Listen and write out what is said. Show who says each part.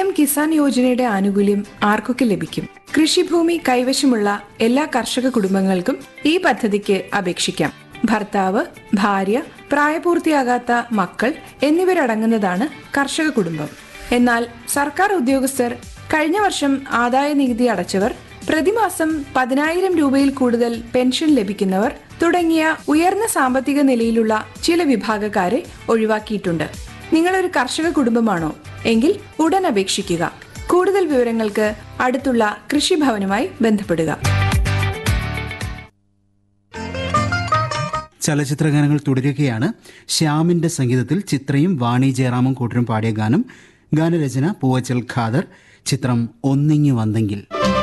Speaker 1: M Kisan യോജനയുടെ ആനുകൂല്യം ആർക്കൊക്കെ ലഭിക്കും കൃഷിഭൂമി കൈവശമുള്ള എല്ലാ കർഷക കുടുംബങ്ങൾക്കും ഈ പദ്ധതിക്ക് അപേക്ഷിക്കാം ഭർത്താവ് ഭാര്യ പ്രായപൂർത്തിയാകാത്ത മക്കൾ എന്നിവരടങ്ങുന്നതാണ് കർഷക കുടുംബം എന്നാൽ സർക്കാർ ഉദ്യോഗസ്ഥർ കഴിഞ്ഞ വർഷം ആദായ നികുതി അടച്ചവർ പ്രതിമാസം പതിനായിരം രൂപയിൽ കൂടുതൽ പെൻഷൻ ലഭിക്കുന്നവർ തുടങ്ങിയ ഉയർന്ന സാമ്പത്തിക നിലയിലുള്ള ചില വിഭാഗക്കാരെ ഒഴിവാക്കിയിട്ടുണ്ട് നിങ്ങളൊരു കർഷക കുടുംബമാണോ എങ്കിൽ ഉടൻ അപേക്ഷിക്കുക കൂടുതൽ വിവരങ്ങൾക്ക് അടുത്തുള്ള കൃഷിഭവനുമായി ബന്ധപ്പെടുക
Speaker 2: ചലച്ചിത്രഗാനങ്ങൾ തുടരുകയാണ് ശ്യാമിന്റെ സംഗീതത്തിൽ ചിത്രയും വാണി ജയറാമും കൂട്ടരും പാടിയ ഗാനം ഗാനരചന പൂവച്ചൽ ഖാദർ ചിത്രം ഒന്നിങ്ങി വന്നെങ്കിൽ